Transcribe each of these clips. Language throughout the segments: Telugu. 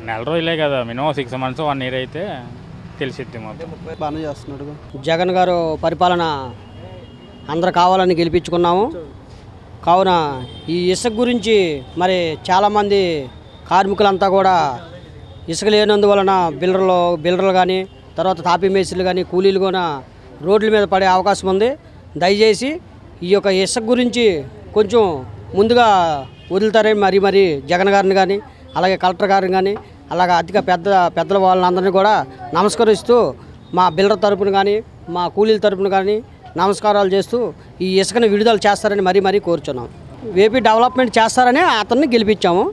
నెల రోజులే కదా minimum six months one year అయితే తెలిసిద్ది మొత్తం బాగానే చేస్తున్నాడు జగన్ గారు పరిపాలన అందరు కావాలని గెలిపించుకున్నాము కావున ఈ ఇసుక గురించి మరి చాలామంది కార్మికులంతా కూడా ఇసుక లేనందువలన బిల్డర్లు బిల్డర్లు కానీ తర్వాత తాపీ మేస్త్రులు కానీ కూలీలు కూడా రోడ్ల మీద పడే అవకాశం ఉంది దయచేసి ఈ యొక్క ఇసుక గురించి కొంచెం ముందుగా వదులుతారని మరి మరి జగన్ గారిని కానీ అలాగే కలెక్టర్ గారిని కానీ అలాగే అధిక పెద్ద పెద్దల వాళ్ళందరినీ కూడా నమస్కరిస్తూ మా బిల్డర్ తరపున కానీ మా కూలీల తరపున కానీ నమస్కారాలు చేస్తూ ఈ ఇసుకను విడుదల చేస్తారని మరీ మరీ కోరుచున్నాం ఏపీ డెవలప్మెంట్ చేస్తారని అతన్ని గెలిపించాము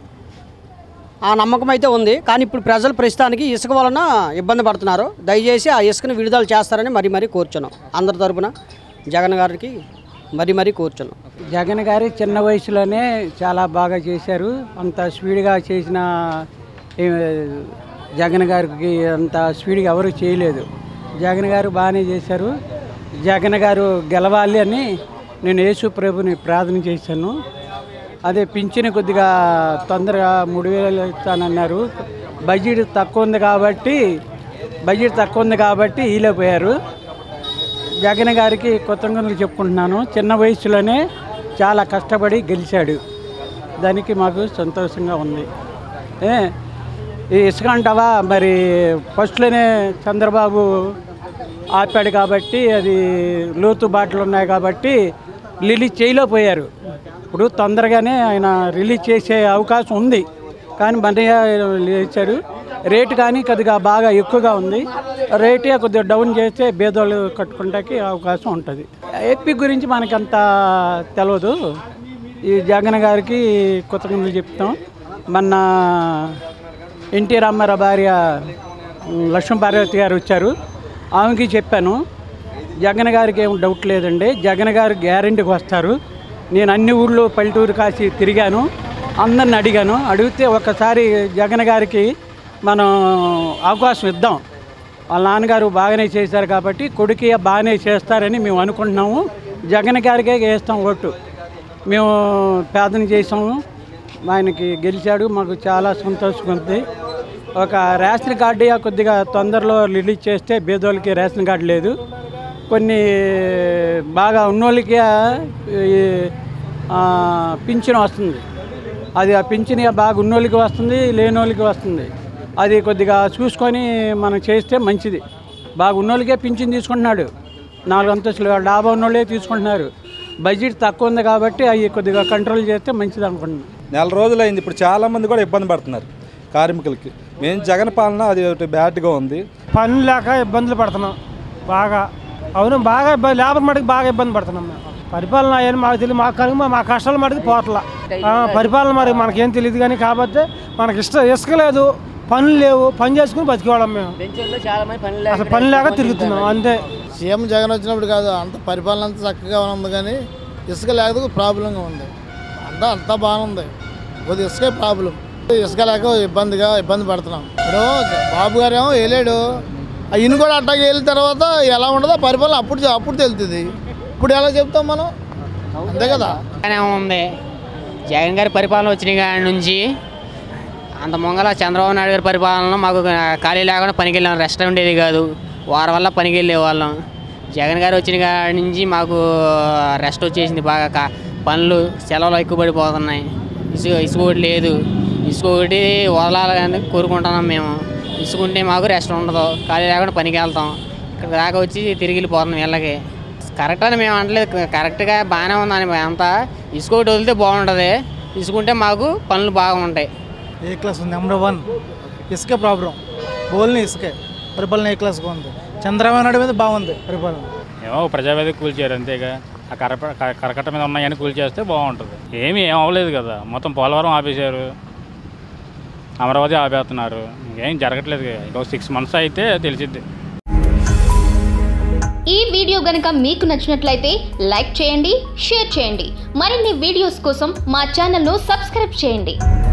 ఆ నమ్మకం అయితే ఉంది కానీ ఇప్పుడు ప్రజలు ప్రస్తుతానికి ఇసుక వలన ఇబ్బంది పడుతున్నారు దయచేసి ఆ ఇసుకను విడుదల చేస్తారని మరీ మరీ కోరుచున్నాం అందరి తరపున జగన్ గారికి మరీ మరీ కోరుచున్నాం జగన్ గారి చిన్న వయసులోనే చాలా బాగా చేశారు అంత స్పీడ్గా చేసిన ఏ, జగన్ గారికి అంత స్పీడ్గా ఎవరు చేయలేదు జగన్ గారు బాగానే చేశారు జగన్ గారు గెలవాలి అని నేను యేసు ప్రభుని ప్రార్థన చేశాను అదే పింఛన్ కొద్దిగా తొందరగా మూడు వేలు ఇస్తానన్నారు బడ్జెట్ తక్కువ ఉంది కాబట్టి బడ్జెట్ తక్కువ ఉంది కాబట్టి ఈలేపోయారు జగన్ గారికి కృతజ్ఞతలు చెప్పుకుంటున్నాను చిన్న వయసులోనే చాలా కష్టపడి గెలిచాడు దానికి మాకు సంతోషంగా ఉంది ఏ ఈ ఇసుక అంటావా మరి ఫస్ట్లోనే చంద్రబాబు ఆపాడు కాబట్టి అది లోతు బాటలు ఉన్నాయి కాబట్టి రిలీజ్ చేయలేకపోయారు ఇప్పుడు తొందరగానే ఆయన రిలీజ్ చేసే అవకాశం ఉంది కానీ మన లేచారు రేటు కానీ కొద్దిగా బాగా ఎక్కువగా ఉంది రేటే కొద్దిగా డౌన్ చేస్తే బేదోళ్ళు కట్టుకుంటాకి అవకాశం ఉంటుంది ఏపీ గురించి మనకంత తెలియదు ఈ జగన్ గారికి కృతజ్ఞతలు చెప్తాం మొన్న ఎన్టీ రామారావు భార్య ఉమ్, లక్ష్మీ పార్వతి గారు వచ్చారు ఆమెకి చెప్పాను జగన్ గారికి ఏం డౌట్ లేదండి జగన్ గారు గ్యారెంటీకి వస్తారు నేను అన్ని ఊళ్ళో పల్లెటూరు కాసి తిరిగాను అందరిని అడిగాను అడిగితే ఒకసారి జగన్ గారికి మనం అవకాశం ఇద్దాం వాళ్ళ నాన్నగారు బాగానే చేశారు కాబట్టి కొడుకు బాగానే చేస్తారని మేము అనుకుంటున్నాము జగన్ గారికే వేస్తాం ఓటు మేము ప్రార్థన చేసాము ఆయనకి గెలిచాడు మాకు చాలా సంతోషంగా ఉంది ఒక రేషన్ కార్డు కొద్దిగా తొందరలో రిలీజ్ చేస్తే బేదోళ్ళకి రేషన్ కార్డు లేదు కొన్ని బాగా ఉన్నోళ్ళకి ఈ, ఆ, పింఛన్ వస్తుంది అది ఆ పింఛన్ బాగా ఉన్నోళ్ళకి వస్తుంది లేనోళ్ళకి వస్తుంది అది కొద్దిగా చూసుకొని మనం చేస్తే మంచిది బాగా ఉన్నోళ్ళకే పింఛన్ తీసుకుంటున్నాడు నాలుగు అంతస్తులు డాబా ఉన్నోళ్ళే తీసుకుంటున్నారు బడ్జెట్ తక్కువ ఉంది కాబట్టి అవి కొద్దిగా కంట్రోల్ చేస్తే మంచిది అనుకుంటున్నాను నెల రోజులైంది ఇప్పుడు చాలా మంది కూడా ఇబ్బంది పడుతున్నారు కార్మికులకి మేము జగన్ పాలన అది ఒకటి బ్యాడ్గా ఉంది పని లేక ఇబ్బందులు పడుతున్నాం బాగా అవును బాగా ఇబ్బంది లేబర్ మటుకు బాగా ఇబ్బంది పడుతున్నాం మేము పరిపాలన అయ్యని మాకు తెలియదు మాకు కనుక మా కష్టాలు మటుకు పోట్ల పరిపాలన మరి మనకేం తెలియదు కానీ కాకపోతే మనకి ఇష్టం ఇసుక లేదు పనులు లేవు పని చేసుకుని బతికేవాళ్ళం మేము అసలు పని లేక తిరుగుతున్నాం అంతే సీఎం జగన్ వచ్చినప్పుడు కాదు అంత పరిపాలన అంతా చక్కగా ఉంది కానీ ఇసుక లేకపోతే ప్రాబ్లంగా ఉంది అంతా అంతా బాగుంది కొద్ది ఇసుకే ప్రాబ్లం ఇసుక లేక ఇబ్బందిగా ఇబ్బంది పడుతున్నాం ఇప్పుడు బాబు గారు ఏమో వెళ్ళాడు ఈయన కూడా అట్టాకి వెళ్ళిన తర్వాత ఎలా ఉండదో పరిపాలన అప్పుడు అప్పుడు తెలుస్తుంది ఇప్పుడు ఎలా చెప్తాం మనం అంతే కదా బాగానే ఉంది జగన్ గారి పరిపాలన వచ్చిన కాడి నుంచి అంత మొంగల చంద్రబాబు నాయుడు గారి పరిపాలన మాకు ఖాళీ లేకుండా పనికి వెళ్ళాం రెస్ట్ ఉండేది కాదు వారం వల్ల పనికి వెళ్ళే వాళ్ళం జగన్ గారు వచ్చిన కాడి నుంచి మాకు రెస్ట్ వచ్చేసింది బాగా కా- పనులు సెలవులు ఎక్కువ పడిపోతున్నాయి ఇసుక ఇసుక ఒకటి లేదు ఇసుక ఒకటి వదలాలని కోరుకుంటున్నాం మేము ఇసుక ఉంటే మాకు రెస్ట్ ఉండదు ఖాళీ లేకుండా పనికి వెళ్తాం ఇక్కడ దాకా వచ్చి తిరిగి వెళ్ళిపోతున్నాం ఇళ్ళకి కరెక్ట్ అని మేము అనలేదు కరెక్ట్గా బాగానే ఉందని అంతా ఇసుక ఒకటి వదిలితే బాగుంటుంది ఇసుకుంటే మాకు పనులు బాగుంటాయి ఏ క్లాస్ ఉంది నెంబర్ వన్ ఇసుకే ప్రాబ్లం ఓన్లీ ఇసుకే పరిపాలన ఏ క్లాస్గా ఉంది చంద్రబాబు నాయుడు మీద బాగుంది పరిపాలన ఏమో ప్రజావేదిక కూల్చారు అంతేగా ఆ కరప క- కరకట్ట మీద ఉన్నాయని కూల్చేస్తే బాగుంటుంది ఏమీ ఏం అవ్వలేదు కదా మొత్తం పోలవరం ఆపేశారు అమరావతి ఆపేస్తున్నారు ఇంకేం జరగట్లేదు కదా. ఇంకో సిక్స్ మంత్స్ అయితే తెలిసిద్ది ఈ వీడియో గనుక మీకు నచ్చినట్లయితే లైక్ చేయండి షేర్ చేయండి మరిన్ని వీడియోస్ కోసం మా ఛానల్ను సబ్స్క్రైబ్ చేయండి